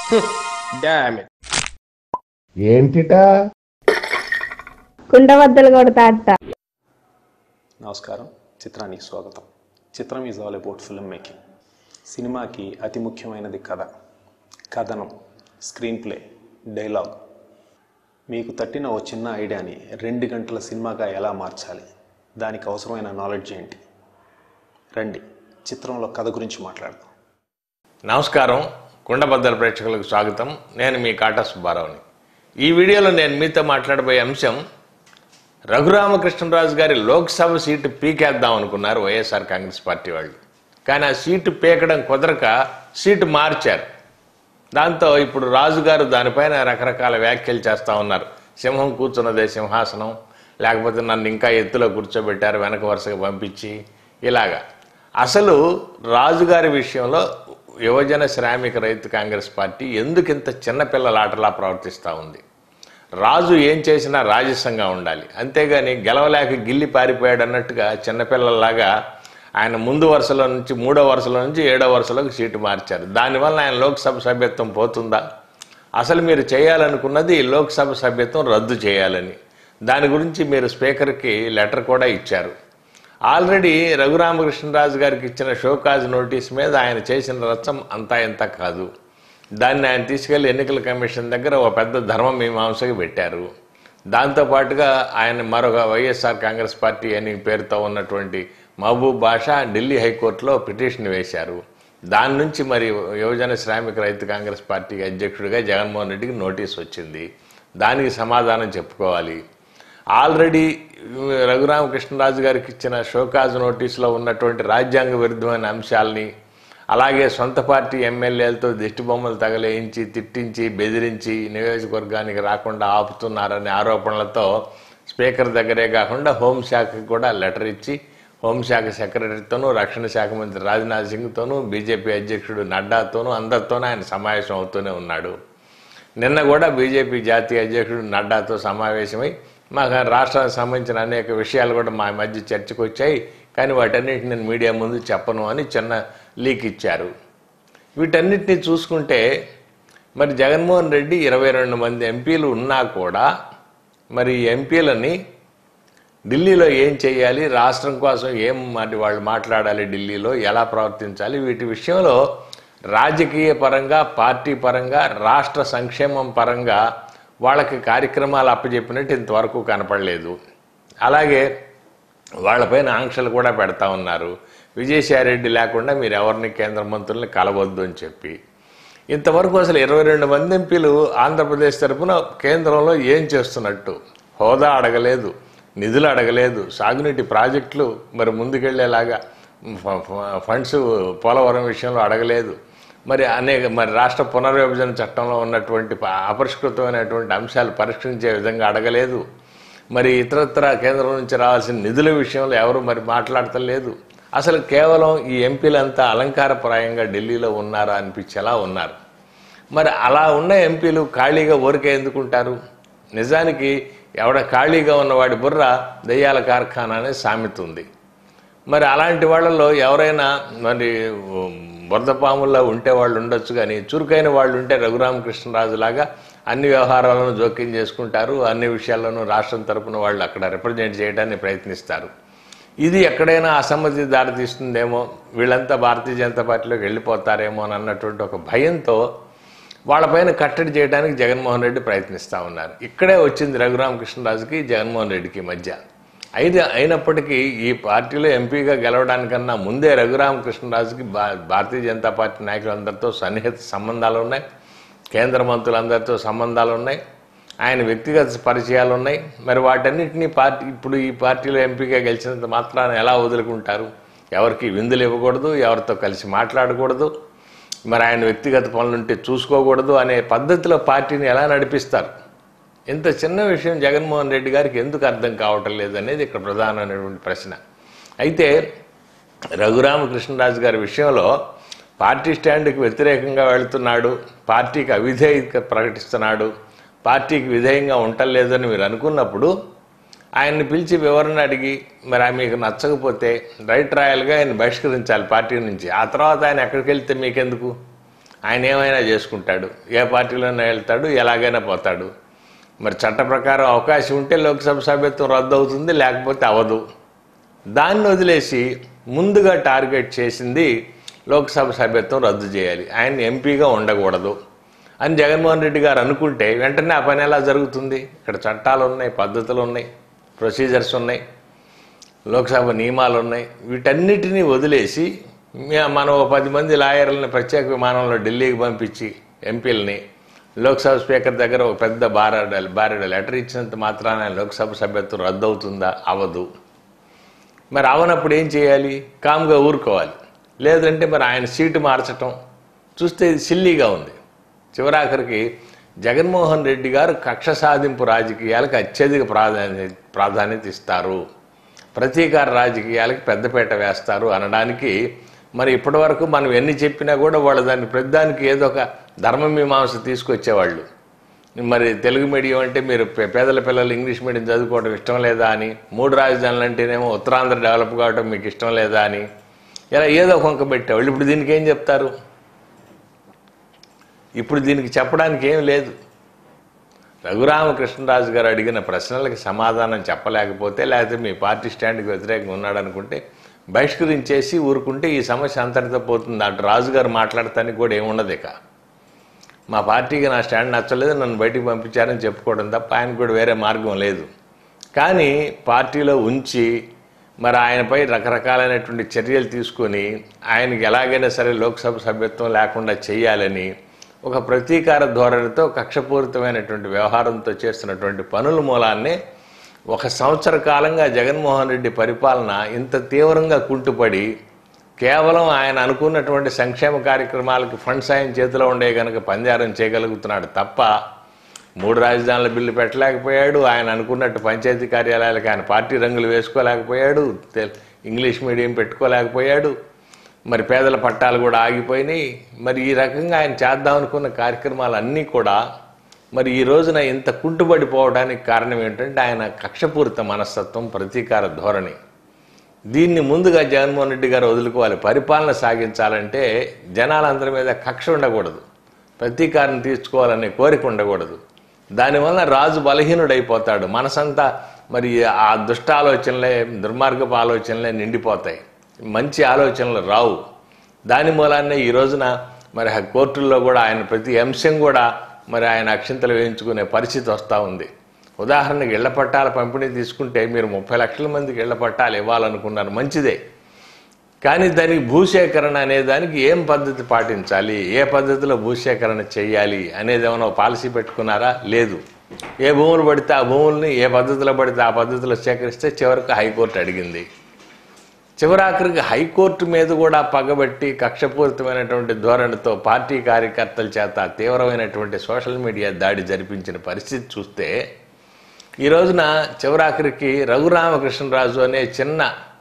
damn it ఏంటిటా కుండబద్దలు కొడతా అట్ట నమస్కారం చిత్రానికి స్వాగతం చిత్రం is all about film making సినిమాకి అతి ముఖ్యమైనది కథ కథనం స్క్రీన్ ప్లే డైలాగ్ మీకు తట్టిన ఓ చిన్న ఐడియాని రెండు గంటల సినిమాగా ఎలా మార్చాలి దానికి అవసరమైన నాలెడ్జ్ ఏంటి రండి చిత్రంలో కథ గురించి మాట్లాడదాం నమస్కారం కుండబద్దల ప్రేక్షకులకు స్వాగతం నేను మీ కాటా సుబ్బారావుని ఈ వీడియోలో నేను మీతో మాట్లాడబోయే అంశం రఘురామకృష్ణరాజు గారి లోక్సభ సీటు పీకేద్దాం అనుకున్నారు వైఎస్ఆర్ కాంగ్రెస్ పార్టీ వాళ్ళు కానీ ఆ సీటు పీకడం కుదరక సీటు మార్చారు దాంతో ఇప్పుడు రాజుగారు దానిపైన రకరకాల వ్యాఖ్యలు చేస్తూ ఉన్నారు సింహం కూర్చున్నదే సింహాసనం లేకపోతే నన్ను ఇంకా ఎత్తులో కూర్చోబెట్టారు వెనక వరుసగా పంపించి ఇలాగా అసలు రాజుగారి విషయంలో యువజన శ్రామిక రైతు కాంగ్రెస్ పార్టీ ఎందుకు ఇంత చిన్నపిల్లల ఆటలా ప్రవర్తిస్తూ ఉంది రాజు ఏం చేసినా రాజసంగా ఉండాలి అంతేగాని గెలవలేక గిల్లి పారిపోయాడు అన్నట్టుగా చిన్నపిల్లల్లాగా ఆయన ముందు వరుసలో నుంచి మూడో వరుసలో నుంచి ఏడో వరుసలోకి సీటు మార్చారు దానివల్ల ఆయన లోక్సభ సభ్యత్వం పోతుందా అసలు మీరు చేయాలనుకున్నది లోక్సభ సభ్యత్వం రద్దు చేయాలని దాని గురించి మీరు స్పీకర్కి లెటర్ కూడా ఇచ్చారు ఆల్రెడీ రఘురామకృష్ణరాజు గారికి ఇచ్చిన షోకాజ్ నోటీస్ మీద ఆయన చేసిన రచ్చం అంతా ఇంత కాదు దాన్ని ఆయన తీసుకెళ్లి ఎన్నికల కమిషన్ దగ్గర ఒక పెద్ద ధర్మ మీమాంసకి పెట్టారు దాంతోపాటుగా ఆయన మరొక వైఎస్ఆర్ కాంగ్రెస్ పార్టీ అని పేరుతో ఉన్నటువంటి మహబూబ్ బాషా ఢిల్లీ హైకోర్టులో పిటిషన్ వేశారు దాని నుంచి మరి యువజన శ్రామిక రైతు కాంగ్రెస్ పార్టీ అధ్యక్షుడిగా జగన్మోహన్ రెడ్డికి నోటీస్ వచ్చింది దానికి సమాధానం చెప్పుకోవాలి ఆల్రెడీ రఘురామకృష్ణరాజు గారికి ఇచ్చిన షోకాజ్ నోటీసులో ఉన్నటువంటి రాజ్యాంగ విరుద్ధమైన అంశాలని అలాగే సొంత పార్టీ ఎమ్మెల్యేలతో దిష్టి బొమ్మలు తగలేయించి తిట్టించి బెదిరించి నియోజకవర్గానికి రాకుండా ఆపుతున్నారనే ఆరోపణలతో స్పీకర్ దగ్గరే కాకుండా హోంశాఖకి కూడా లెటర్ ఇచ్చి హోంశాఖ సెక్రటరీతోనూ రక్షణ శాఖ మంత్రి రాజ్నాథ్ సింగ్తోనూ బీజేపీ అధ్యక్షుడు నడ్డాతోనూ అందరితోనూ ఆయన సమావేశం అవుతూనే ఉన్నాడు నిన్న కూడా బీజేపీ జాతీయ అధ్యక్షుడు నడ్డాతో సమావేశమై మాకు రాష్ట్రానికి సంబంధించిన అనేక విషయాలు కూడా మా మధ్య చర్చకు వచ్చాయి కానీ వాటన్నిటిని నేను మీడియా ముందు చెప్పను అని చిన్న లీక్ ఇచ్చారు వీటన్నిటిని చూసుకుంటే మరి జగన్మోహన్ రెడ్డి ఇరవై రెండు మంది ఎంపీలు ఉన్నా కూడా మరి ఈ ఎంపీలని ఢిల్లీలో ఏం చేయాలి రాష్ట్రం కోసం ఏం మరి వాళ్ళు మాట్లాడాలి ఢిల్లీలో ఎలా ప్రవర్తించాలి వీటి విషయంలో రాజకీయ పరంగా పార్టీ పరంగా రాష్ట్ర సంక్షేమం పరంగా వాళ్ళకి కార్యక్రమాలు అప్పచెప్పినట్టు ఇంతవరకు కనపడలేదు అలాగే వాళ్ళపైన ఆంక్షలు కూడా పెడతా ఉన్నారు విజయసాయిరెడ్డి లేకుండా మీరు ఎవరిని కేంద్ర మంత్రుల్ని కలవద్దు అని చెప్పి ఇంతవరకు అసలు ఇరవై రెండు మంది ఎంపీలు ఆంధ్రప్రదేశ్ తరఫున కేంద్రంలో ఏం చేస్తున్నట్టు హోదా అడగలేదు నిధులు అడగలేదు సాగునీటి ప్రాజెక్టులు మరి ముందుకెళ్లేలాగా ఫ- ఫ- ఫండ్స్ పోలవరం విషయంలో అడగలేదు మరి అనేక మరి రాష్ట్ర పునర్విభజన చట్టంలో ఉన్నటువంటి ప- అపరిష్కృతమైనటువంటి అంశాలు పరిష్కరించే విధంగా అడగలేదు మరి ఇతరత్ర కేంద్రం నుంచి రావాల్సిన నిధుల విషయంలో ఎవరు మరి మాట్లాడతలేదు అసలు కేవలం ఈ ఎంపీలంతా అలంకారప్రాయంగా ఢిల్లీలో ఉన్నారా అనిపించేలా ఉన్నారు మరి అలా ఉన్న ఎంపీలు ఖాళీగా ఊరికే ఎందుకుంటారు నిజానికి ఎవడ ఖాళీగా ఉన్నవాడి బుర్ర దయ్యాల కార్ఖానా అనే సామెత ఉంది మరి అలాంటి వాళ్ళలో ఎవరైనా మరి ఉమ్, బురదపాముల్లో ఉంటే వాళ్ళు ఉండొచ్చు కానీ చురుకైన వాళ్ళు ఉంటే రఘురామకృష్ణరాజు లాగా అన్ని వ్యవహారాలను జోక్యం చేసుకుంటారు అన్ని విషయాల్లోనూ రాష్ట్రం తరపున వాళ్ళు అక్కడ రిప్రజెంట్ చేయడానికి ప్రయత్నిస్తారు ఇది ఎక్కడైనా అసమ్మతి దారితీస్తుందేమో వీళ్ళంతా భారతీయ జనతా పార్టీలోకి వెళ్ళిపోతారేమో అని అన్నటువంటి ఒక భయంతో వాళ్ళపైన కట్టడి చేయడానికి జగన్మోహన్ రెడ్డి ప్రయత్నిస్తూ ఉన్నారు ఇక్కడే వచ్చింది రఘురామకృష్ణరాజుకి జగన్మోహన్ రెడ్డికి మధ్య అయితే అయినప్పటికీ ఈ పార్టీలో ఎంపీగా గెలవడానికన్నా ముందే రఘురామకృష్ణరాజుకి భా భారతీయ జనతా పార్టీ నాయకులందరితో సన్నిహిత సంబంధాలు ఉన్నాయి కేంద్ర మంత్రులందరితో సంబంధాలు ఉన్నాయి ఆయన వ్యక్తిగత పరిచయాలు ఉన్నాయి మరి వాటన్నిటినీ పార్టీ ఇప్పుడు ఈ పార్టీలో ఎంపీగా గెలిచినంత మాత్రాన ఎలా వదులుకుంటారు ఎవరికి విందులు ఇవ్వకూడదు ఎవరితో కలిసి మాట్లాడకూడదు మరి ఆయన వ్యక్తిగత పనులుంటే చూసుకోకూడదు అనే పద్ధతిలో పార్టీని ఎలా నడిపిస్తారు ఇంత చిన్న విషయం జగన్మోహన్ రెడ్డి గారికి ఎందుకు అర్థం కావటం లేదు అనేది ఇక్కడ ప్రధానమైనటువంటి ప్రశ్న అయితే రఘురామకృష్ణరాజు గారి విషయంలో పార్టీ స్టాండ్కి వ్యతిరేకంగా వెళుతున్నాడు పార్టీకి అవిధేయత ప్రకటిస్తున్నాడు పార్టీకి విధేయంగా ఉండలేదని మీరు అనుకున్నప్పుడు ఆయన్ని పిలిచి వివరణ అడిగి మరి ఆయన మీకు నచ్చకపోతే రైట్ రాయల్గా ఆయన బహిష్కరించాలి పార్టీ నుంచి ఆ తర్వాత ఆయన ఎక్కడికి వెళ్తే మీకెందుకు ఆయన ఏమైనా చేసుకుంటాడు ఏ పార్టీలోనే వెళ్తాడు ఎలాగైనా పోతాడు మరి చట్ట ప్రకారం అవకాశం ఉంటే లోక్సభ సభ్యత్వం రద్దు అవుతుంది లేకపోతే అవదు దాన్ని వదిలేసి ముందుగా టార్గెట్ చేసింది లోక్సభ సభ్యత్వం రద్దు చేయాలి ఆయన ఎంపీగా ఉండకూడదు అని జగన్మోహన్ రెడ్డి గారు అనుకుంటే వెంటనే ఆ పని ఎలా జరుగుతుంది ఇక్కడ చట్టాలు ఉన్నాయి పద్ధతులు ఉన్నాయి ప్రొసీజర్స్ ఉన్నాయి లోక్సభ నియమాలు ఉన్నాయి వీటన్నిటినీ వదిలేసి మే- మనం ఒక పది మంది లాయర్లని ప్రత్యేక విమానంలో ఢిల్లీకి పంపించి ఎంపీలని లోక్సభ స్పీకర్ దగ్గర ఒక పెద్ద బారెడ బారెడ లెటర్ ఇచ్చినంత మాత్రాన ఆయన లోక్సభ సభ్యత్వం రద్దు అవుతుందా అవదు మరి అవనప్పుడు ఏం చేయాలి కామ్గా ఊరుకోవాలి లేదంటే మరి ఆయన సీటు మార్చటం చూస్తే ఇది సిల్లీగా ఉంది చివరాఖరికి జగన్మోహన్ రెడ్డి గారు కక్ష సాధింపు రాజకీయాలకు అత్యధిక ప్రాధాన్యత ప్రాధాన్యత ఇస్తారు ప్రతీకార రాజకీయాలకు పెద్దపీట వేస్తారు అనడానికి మరి ఇప్పటివరకు మనం ఎన్ని చెప్పినా కూడా వాళ్ళు దాన్ని ప్రతిదానికి ఏదో ఒక ధర్మమీమాంస తీసుకొచ్చేవాళ్ళు మరి తెలుగు మీడియం అంటే మీరు పే- పేదల పిల్లలు ఇంగ్లీష్ మీడియం చదువుకోవడం ఇష్టం లేదా అని మూడు రాజధానులు అంటేనేమో ఉత్తరాంధ్ర డెవలప్ కావడం మీకు ఇష్టం లేదా అని ఇలా ఏదో కొంక పెట్టేవాళ్ళు ఇప్పుడు దీనికి ఏం చెప్తారు ఇప్పుడు దీనికి చెప్పడానికి ఏం లేదు రఘురామకృష్ణరాజు గారు అడిగిన ప్రశ్నలకి సమాధానం చెప్పలేకపోతే లేకపోతే మీ పార్టీ స్టాండ్కి వ్యతిరేకంగా ఉన్నాడనుకుంటే బహిష్కరించేసి ఊరుకుంటే ఈ సమస్య అంతటితో పోతుంది అటు రాజుగారు మాట్లాడటానికి కూడా ఏముండదు ఇక మా పార్టీకి నా స్టాండ్ నచ్చలేదు నన్ను బయటికి పంపించారని చెప్పుకోవడం తప్ప ఆయనకు కూడా వేరే మార్గం లేదు కానీ పార్టీలో ఉంచి మరి ఆయనపై రకరకాలైనటువంటి చర్యలు తీసుకొని ఆయనకి ఎలాగైనా సరే లోక్సభ సభ్యత్వం లేకుండా చేయాలని ఒక ప్రతీకార ధోరణితో కక్షపూరితమైనటువంటి వ్యవహారంతో చేస్తున్నటువంటి పనుల మూలాన్నే ఒక సంవత్సర కాలంగా జగన్మోహన్ రెడ్డి పరిపాలన ఇంత తీవ్రంగా కుంటుపడి కేవలం ఆయన అనుకున్నటువంటి సంక్షేమ కార్యక్రమాలకి ఫండ్స్ ఆయన చేతిలో ఉండే కనుక పంజారం చేయగలుగుతున్నాడు తప్ప మూడు రాజధానుల బిల్లు పెట్టలేకపోయాడు ఆయన అనుకున్నట్టు పంచాయతీ కార్యాలయాలకు ఆయన పార్టీ రంగులు వేసుకోలేకపోయాడు తెల్- ఇంగ్లీష్ మీడియం పెట్టుకోలేకపోయాడు మరి పేదల పట్టాలు కూడా ఆగిపోయినాయి మరి ఈ రకంగా ఆయన చేద్దాం అనుకున్న కార్యక్రమాలు అన్నీ కూడా మరి ఈ రోజున ఇంత కుంటుపడిపోవడానికి కారణం ఏంటంటే ఆయన కక్షపూరిత మనస్తత్వం ప్రతీకార ధోరణి దీన్ని ముందుగా జగన్మోహన్ రెడ్డి గారు వదులుకోవాలి పరిపాలన సాగించాలంటే జనాలందరి మీద కక్ష ఉండకూడదు ప్రతీకారం తీర్చుకోవాలనే కోరిక ఉండకూడదు దానివల్ల రాజు బలహీనుడైపోతాడు మనసంతా మరి ఆ దుష్ట ఆలోచనలే దుర్మార్గపు ఆలోచనలే నిండిపోతాయి మంచి ఆలోచనలు రావు దాని మూలాన్నే ఈ రోజున మరి ఆ కోర్టుల్లో కూడా ఆయన ప్రతి అంశం కూడా మరి ఆయన అక్షింతలు వేయించుకునే పరిస్థితి వస్తూ ఉంది ఉదాహరణకి ఇళ్ల పట్టాల పంపిణీ తీసుకుంటే మీరు ముప్పై లక్షల మందికి ఇళ్ల పట్టాలు ఇవ్వాలనుకున్నారు మంచిదే కానీ దానికి భూసేకరణ అనే దానికి ఏం పద్ధతి పాటించాలి ఏ పద్ధతిలో భూసేకరణ చేయాలి అనేది ఏమైనా పాలసీ పెట్టుకున్నారా లేదు ఏ భూములు పడితే ఆ భూముల్ని ఏ పద్ధతిలో పడితే ఆ పద్ధతిలో సేకరిస్తే చివరికి హైకోర్టు అడిగింది చివరాఖరికి హైకోర్టు మీద కూడా పగబట్టి కక్షపూరితమైనటువంటి ధోరణితో పార్టీ కార్యకర్తల చేత తీవ్రమైనటువంటి సోషల్ మీడియా దాడి జరిపించిన పరిస్థితి చూస్తే ఈ రోజున చివరాఖరికి రఘురామకృష్ణరాజు అనే చిన్న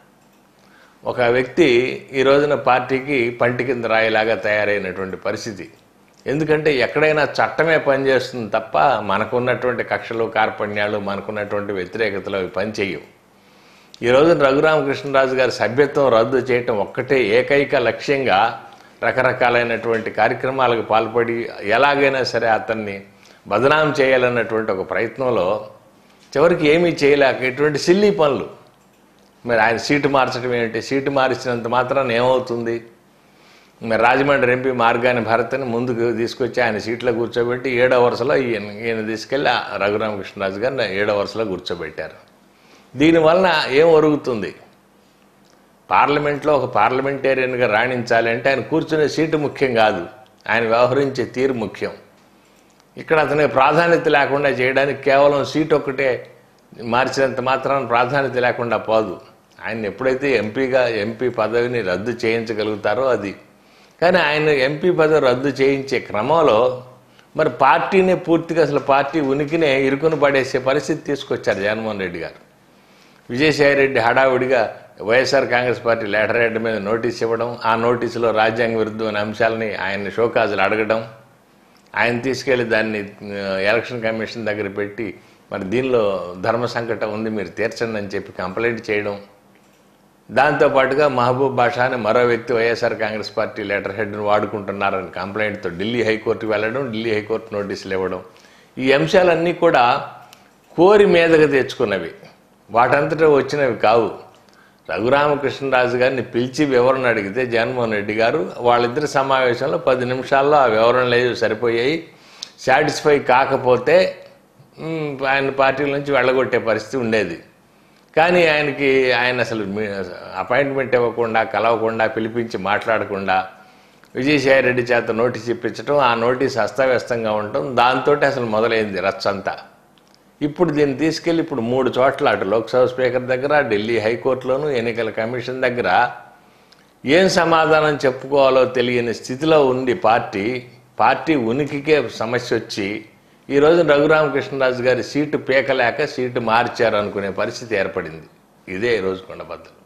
ఒక వ్యక్తి ఈ రోజున పార్టీకి పంటి కింద రాయిలాగా తయారైనటువంటి పరిస్థితి ఎందుకంటే ఎక్కడైనా చట్టమే పనిచేస్తుంది తప్ప మనకున్నటువంటి కక్షలు కార్పణ్యాలు మనకున్నటువంటి వ్యతిరేకతలు అవి పనిచేయవు ఈ రోజున రఘురామకృష్ణరాజు గారి సభ్యత్వం రద్దు చేయటం ఒక్కటే ఏకైక లక్ష్యంగా రకరకాలైనటువంటి కార్యక్రమాలకు పాల్పడి ఎలాగైనా సరే అతన్ని బదనాం చేయాలన్నటువంటి ఒక ప్రయత్నంలో చివరికి ఏమీ చేయలేక ఇటువంటి సిల్లీ పనులు మరి ఆయన సీటు మార్చడం ఏంటి సీటు మార్చినంత మాత్రాన ఏమవుతుంది మరి రాజమండ్రి ఎంపీ మార్గాని భరత్ని ముందుకు తీసుకొచ్చి ఆయన సీట్లో కూర్చోబెట్టి ఏడో వరుసలో ఈయన ఈయన తీసుకెళ్ళి ఆ రఘురామకృష్ణరాజు గారిని ఏడో వరుసలో కూర్చోబెట్టారు దీనివలన ఏం ఒరుగుతుంది పార్లమెంట్లో ఒక పార్లమెంటేరియన్గా రాణించాలి అంటే ఆయన కూర్చునే సీటు ముఖ్యం కాదు ఆయన వ్యవహరించే తీరు ముఖ్యం ఇక్కడ అతనికి ప్రాధాన్యత లేకుండా చేయడానికి కేవలం సీట్ ఒక్కటే మార్చినంత మాత్రాన ప్రాధాన్యత లేకుండా పోదు ఆయన ఎప్పుడైతే ఎంపీగా ఎంపీ పదవిని రద్దు చేయించగలుగుతారో అది కానీ ఆయన ఎంపీ పదవి రద్దు చేయించే క్రమంలో మరి పార్టీనే పూర్తిగా అసలు పార్టీ ఉనికినే ఇరుకుని పడేసే పరిస్థితి తీసుకొచ్చారు జగన్మోహన్ రెడ్డి గారు విజయసాయి రెడ్డి హడావుడిగా YSR Congress party letter head మీద నోటీస్ ఇవ్వడం ఆ నోటీసులో రాజ్యాంగ విరుద్ధమైన అంశాలని ఆయన షోకాజులు అడగడం ఆయన తీసుకెళ్లి దాన్ని ఆ, ఎలక్షన్ కమిషన్ దగ్గర పెట్టి మరి దీనిలో ధర్మ సంకటం ఉంది మీరు తీర్చండి అని చెప్పి కంప్లైంట్ చేయడం దాంతోపాటుగా మహబూబ్ బాషా అని మరో వ్యక్తి వైఎస్ఆర్ కాంగ్రెస్ పార్టీ లెటర్ హెడ్ను వాడుకుంటున్నారని కంప్లైంట్తో ఢిల్లీ హైకోర్టుకు వెళ్ళడం ఢిల్లీ హైకోర్టు నోటీసులు ఇవ్వడం ఈ అంశాలన్నీ కూడా కోరి మీదకు తెచ్చుకున్నవి వాటంతటా వచ్చినవి కావు రఘురామకృష్ణరాజు గారిని పిలిచి వివరణ అడిగితే జగన్మోహన్ రెడ్డి గారు వాళ్ళిద్దరి సమావేశంలో పది నిమిషాల్లో ఆ వివరణలు ఏవి సరిపోయాయి సాటిస్ఫై కాకపోతే మ్, ఆయన పార్టీల నుంచి వెళ్ళగొట్టే పరిస్థితి ఉండేది కానీ ఆయనకి ఆయన అసలు మీ- అపాయింట్మెంట్ ఇవ్వకుండా కలవకుండా పిలిపించి మాట్లాడకుండా విజయసాయి రెడ్డి చేత నోటీస్ ఇప్పించడం ఆ నోటీస్ అస్తవ్యస్తంగా ఉండటం దాంతో అసలు మొదలైంది రచ్చంతా ఇప్పుడు దీన్ని తీసుకెళ్లి ఇప్పుడు మూడు చోట్ల అటు లోక్సభ స్పీకర్ దగ్గర ఢిల్లీ హైకోర్టులోను ఎన్నికల కమిషన్ దగ్గర ఏం సమాధానం చెప్పుకోవాలో తెలియని స్థితిలో ఉంది పార్టీ పార్టీ ఉనికికే సమస్య వచ్చి ఈరోజు రఘురామకృష్ణరాజు గారి సీటు పీకలేక సీటు మార్చారు అనుకునే పరిస్థితి ఏర్పడింది ఇదే ఈరోజు కొండబద్దలు